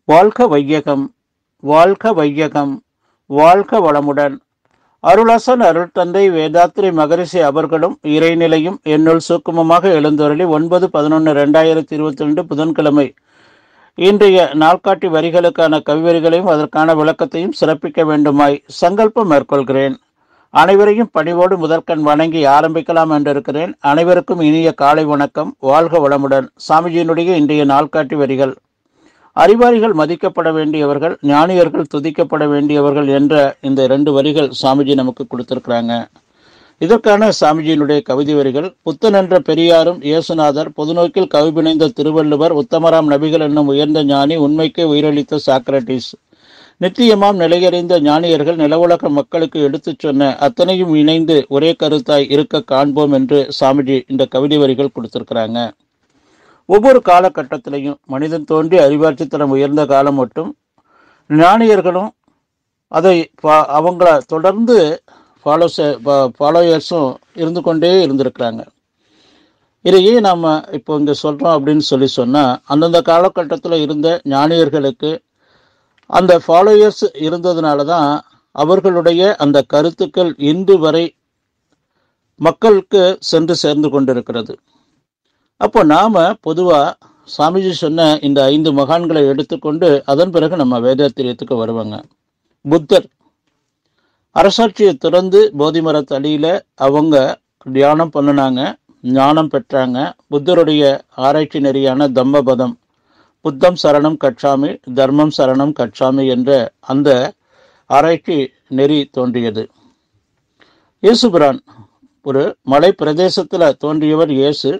வாழ்க வையகம் வாழ்க வையகம் வாழ்க வளமுடன் அருளாசன் அருள் தந்தை வேதாத்ரி மகரிஷி அவர்களும் இறைநிலையும் என்னுள் சூக்குமமாக எழுந்தருளி ஒன்பது பதினொன்று ரெண்டாயிரத்தி இருபத்தி ரெண்டு புதன்கிழமை இன்றைய நாள்காட்டி வரிகளுக்கான கவிவரிகளையும் அதற்கான விளக்கத்தையும் சிறப்பிக்க வேண்டுமாய் சங்கல்பம் மேற்கொள்கிறேன் அனைவரையும் பணிவோடு முதற்கண் வணங்கி ஆரம்பிக்கலாம் என்றிருக்கிறேன் அனைவருக்கும் இனிய காலை வணக்கம் வாழ்க வளமுடன் சாமிஜியினுடைய இன்றைய நாள்காட்டி வரிகள் அறிவாளிகள் மதிக்கப்பட வேண்டியவர்கள் ஞானியர்கள் துதிக்கப்பட வேண்டியவர்கள் என்ற இந்த இரண்டு வரிகள் சாமிஜி நமக்கு கொடுத்திருக்கிறாங்க இதற்கான சாமிஜியினுடைய கவிதை வரிகள் புத்தன் என்ற பெரியாரும் இயேசுநாதர் பொதுநோக்கில் கவிபிணைந்த திருவள்ளுவர் உத்தமராம் நபிகள் என்னும் உயர்ந்த ஞானி உண்மைக்கே உயிரளித்த சாக்ரட்டிஸ் நித்தியமாம் நிலையறிந்த ஞானியர்கள் நிலவுலக மக்களுக்கு எடுத்துச் சொன்ன அத்தனையும் இணைந்து ஒரே கருத்தாய் இருக்க காண்போம் என்று சாமிஜி இந்த கவிதை வரிகள் கொடுத்திருக்கிறாங்க ஒவ்வொரு காலகட்டத்திலையும் மனிதன் தோன்றி அறிவாட்சித்தனம் உயர்ந்த காலம் மட்டும் ஞானியர்களும் அதை பா- அவங்கள தொடர்ந்து ஃபாலோ ஃபாலோயர்ஸும் இருந்து கொண்டே இருந்திருக்கிறாங்க இதையே நாம் இப்போ இங்கே சொல்கிறோம் அப்படின்னு சொல்லி சொன்னால் அந்தந்த காலகட்டத்தில் இருந்த ஞானியர்களுக்கு அந்த ஃபாலோயர்ஸ் இருந்ததுனால தான் அவர்களுடைய அந்த கருத்துக்கள் இன்று வரை மக்களுக்கு சென்று சேர்ந்து கொண்டிருக்கிறது அப்போ நாம பொதுவா சாமிஜி சொன்ன இந்த ஐந்து மகான்களை எடுத்துக்கொண்டு அதன் பிறகு நம்ம வேதாத்திரியத்துக்கு வருவாங்க புத்தர் அரசாட்சியை திறந்து போதி மரத்தடியில அவங்க தியானம் பண்ணினாங்க ஞானம் பெற்றாங்க புத்தருடைய ஆராய்ச்சி நெறியான தம்மபதம் புத்தம் சரணம் கட்சாமி தர்மம் சரணம் கட்சாமி என்ற அந்த ஆராய்ச்சி நெறி தோன்றியது இயேசுபிரான் ஒரு மலை பிரதேசத்துல தோன்றியவர் இயேசு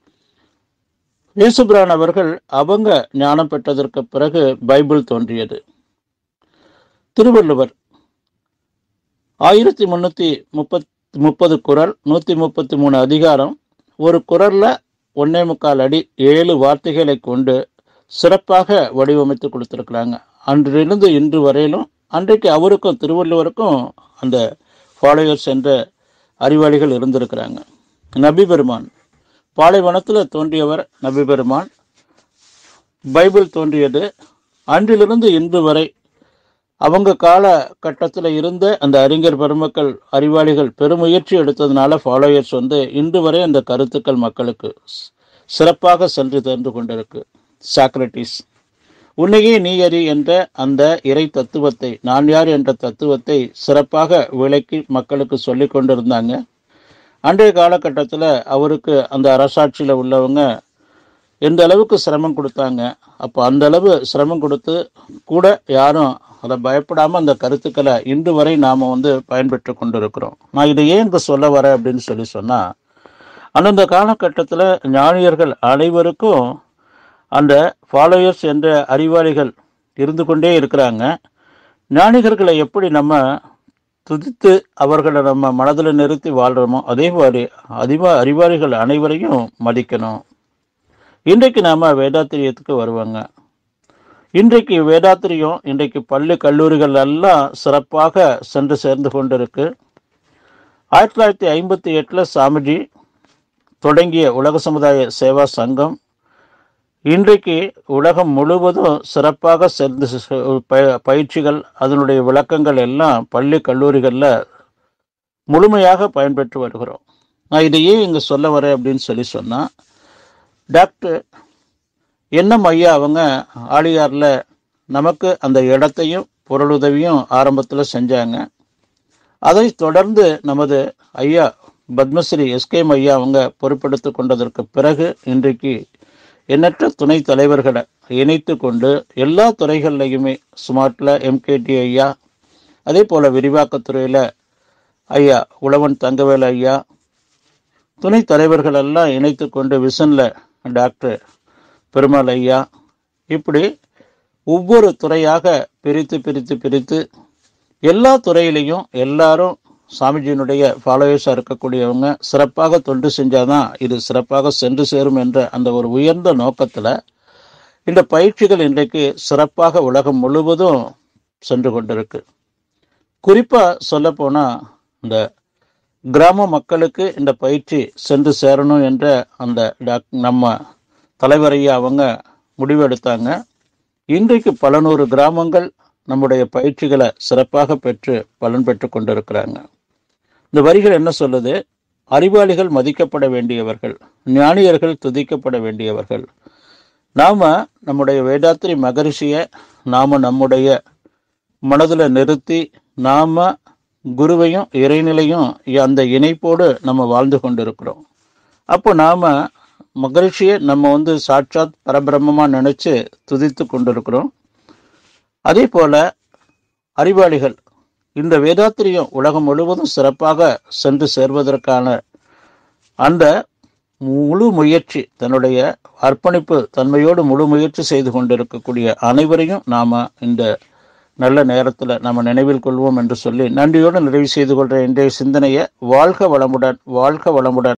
இயேசுபிரான் அவர்கள் அவங்க ஞானம் பெற்றதற்கு பிறகு பைபிள் தோன்றியது திருவள்ளுவர் ஆயிரத்தி முன்னூத்தி முப்பத் முப்பது குறள் நூத்தி முப்பத்தி மூணு அதிகாரம் ஒரு குறள்ல ஒன்னே முக்கால் அடி ஏழு வார்த்தைகளை கொண்டு சிறப்பாக வடிவமைத்து கொடுத்திருக்கிறாங்க அன்றிலிருந்து இன்று வரையிலும் அன்றைக்கு அவருக்கும் திருவள்ளுவருக்கும் அந்த ஃபாலோயர்ஸ் என்ற அறிவாளிகள் இருந்திருக்கிறாங்க நபி பெருமான் பாலைவனத்தில் தோன்றியவர் நபி பெருமான் பைபிள் தோன்றியது அன்றிலிருந்து இன்று வரை அவங்க கால கட்டத்தில் இருந்த அந்த அறிஞர் பெருமக்கள் அறிவாளிகள் பெருமுயற்சி எடுத்ததுனால ஃபாலோயர்ஸ் வந்து இன்று வரை அந்த கருத்துக்கள் மக்களுக்கு ஸ்- சிறப்பாக சென்று தெரிந்து கொண்டிருக்கு சாக்ரட்டிஸ் உன்னையே நீ அறி என்ற அந்த இறை தத்துவத்தை நான் யார் என்ற தத்துவத்தை சிறப்பாக விளக்கி மக்களுக்கு சொல்லிக் கொண்டிருந்தாங்க அன்றைய காலகட்டத்தில் அவருக்கு அந்த அரசாட்சியில் உள்ளவங்க எந்த அளவுக்கு சிரமம் கொடுத்தாங்க அப்போ அந்த அளவு சிரமம் கொடுத்து கூட யாரும் அதை பயப்படாமல் அந்த கருத்துக்களை இன்று வரை நாம் வந்து பயன்பெற்று கொண்டிருக்கிறோம் நான் இதை ஏன் இங்கே சொல்ல வரேன் அப்படின்னு சொல்லி சொன்னால் அந்தந்த காலகட்டத்தில் ஞானியர்கள் அனைவருக்கும் அந்த ஃபாலோயர்ஸ் என்ற அறிவாளிகள் இருந்து கொண்டே இருக்கிறாங்க ஞானிகர்களை எப்படி நம்ம துதித்து அவர்களை நம்ம மனதில் நிறுத்தி வாழ்கிறோமோ அதே மாதிரி அதிவா அறிவாளிகள் அனைவரையும் மதிக்கணும் இன்றைக்கு நாம் வேதாத்திரியத்துக்கு வருவாங்க இன்றைக்கு வேதாத்திரியம் இன்றைக்கு பள்ளி கல்லூரிகள் எல்லாம் சிறப்பாக சென்று சேர்ந்து கொண்டிருக்கு ஆயிரத்தி தொள்ளாயிரத்தி ஐம்பத்தி எட்டில் சாமிஜி தொடங்கிய உலக சமுதாய சேவா சங்கம் இன்றைக்கு உலகம் முழுவதும் சிறப்பாக சேர்ந்து ச- ப- பயிற்சிகள் அதனுடைய விளக்கங்கள் எல்லாம் பள்ளி கல்லூரிகளில் முழுமையாக பயன்பெற்று வருகிறோம் நான் இதையே இங்கே சொல்ல வரேன் அப்படின்னு சொல்லி சொன்னால் டாக்டர் எண்ணம் ஐயா அவங்க ஆழியாரில் நமக்கு அந்த இடத்தையும் பொருளுதவியும் ஆரம்பத்தில் செஞ்சாங்க அதை தொடர்ந்து நமது ஐயா பத்மஸ்ரீ எஸ்கேம் ஐயா அவங்க பொறுப்பெடுத்து கொண்டதற்கு பிறகு இன்றைக்கு எண்ணற்ற துணை தலைவர்களை இணைத்து கொண்டு எல்லா துறைகள்லையுமே ஸ்மார்ட்டில் எம்கேடி ஐயா அதே போல் விரிவாக்கத்துறையில் ஐயா உழவன் தங்கவேலு ஐயா துணை தலைவர்கள் எல்லாம் இணைத்து கொண்டு விசனில் டாக்டர் பெருமாள் ஐயா இப்படி ஒவ்வொரு துறையாக பிரித்து பிரித்து பிரித்து எல்லா துறையிலையும் எல்லாரும் சாமிஜியினுடைய ஃபாலோவர்ஸாக இருக்கக்கூடியவங்க சிறப்பாக தொண்டு செஞ்சாதான் இது சிறப்பாக சென்று சேரும் என்ற அந்த ஒரு உயர்ந்த நோக்கத்தில் இந்த பயிற்சிகள் இன்றைக்கு சிறப்பாக உலகம் முழுவதும் சென்று கொண்டிருக்கு குறிப்பாக சொல்லப்போனால் இந்த கிராம மக்களுக்கு இந்த பயிற்சி சென்று சேரணும் என்ற அந்த டாக் நம்ம தலைவரையா அவங்க முடிவெடுத்தாங்க இன்றைக்கு பல நூறு கிராமங்கள் நம்முடைய பயிற்சிகளை சிறப்பாக பெற்று பலன் பெற்று கொண்டிருக்கிறாங்க இந்த வரிகள் என்ன சொல்லுது அறிவாளிகள் மதிக்கப்பட வேண்டியவர்கள் ஞானியர்கள் துதிக்கப்பட வேண்டியவர்கள் நாம நம்முடைய வேதாத்திரி மகரிஷியை நாம நம்முடைய மனதில் நிறுத்தி நாம குருவையும் இறைநிலையும் அந்த இணைப்போடு நம்ம வாழ்ந்து கொண்டிருக்கிறோம் அப்போ நாம மகரிஷியை நம்ம வந்து சாட்சாத் பரபிரம்மமா நினைச்சு துதித்து கொண்டிருக்கிறோம் அதே போல அறிவாளிகள் இந்த வேதாத்திரியம் உலகம் முழுவதும் சிறப்பாக சென்று சேர்வதற்கான அந்த முழு முயற்சி தன்னுடைய அர்ப்பணிப்பு தன்மையோடு முழு முயற்சி செய்து கொண்டிருக்கக்கூடிய அனைவரையும் நாம இந்த நல்ல நேரத்தில் நம்ம நினைவில் கொள்வோம் என்று சொல்லி நன்றியோடு நிறைவு செய்து கொள்கிற இன்றைய சிந்தனையை வாழ்க வளமுடன் வாழ்க வளமுடன்